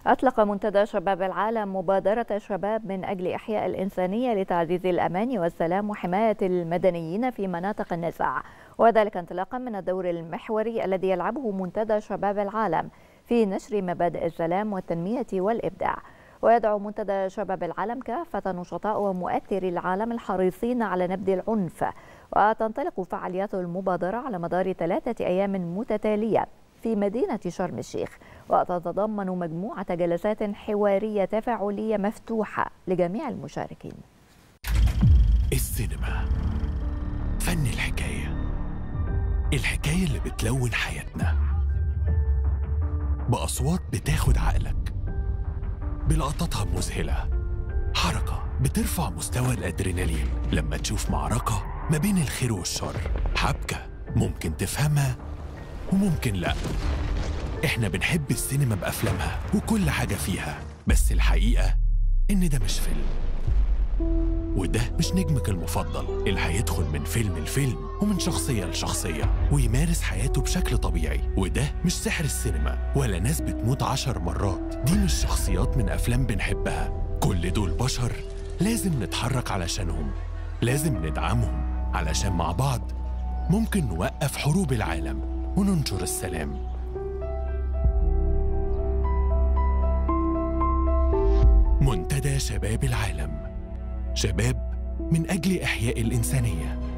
أطلق منتدى شباب العالم مبادرة شباب من أجل إحياء الإنسانية لتعزيز الأمان والسلام وحماية المدنيين في مناطق النزاع وذلك انطلاقا من الدور المحوري الذي يلعبه منتدى شباب العالم في نشر مبادئ السلام والتنمية والإبداع ويدعو منتدى شباب العالم كافة نشطاء ومؤثري العالم الحريصين على نبذ العنف وتنطلق فعاليات المبادرة على مدار ثلاثة أيام متتالية في مدينة شرم الشيخ وتتضمن مجموعة جلسات حوارية تفاعلية مفتوحة لجميع المشاركين السينما فن الحكاية الحكاية اللي بتلون حياتنا بأصوات بتاخد عقلك بلقطاتها المذهلة حركة بترفع مستوى الأدرينالين لما تشوف معركة ما بين الخير والشر حبكة ممكن تفهمها وممكن لا احنا بنحب السينما بأفلامها وكل حاجة فيها بس الحقيقة إن ده مش فيلم وده مش نجمك المفضل اللي هيدخل من فيلم لفيلم ومن شخصية لشخصية ويمارس حياته بشكل طبيعي وده مش سحر السينما ولا ناس بتموت عشر مرات دي مش شخصيات من أفلام بنحبها كل دول بشر لازم نتحرك علشانهم لازم ندعمهم علشان مع بعض ممكن نوقف حروب العالم وننشر السلام منتدى شباب العالم شباب من أجل إحياء الإنسانية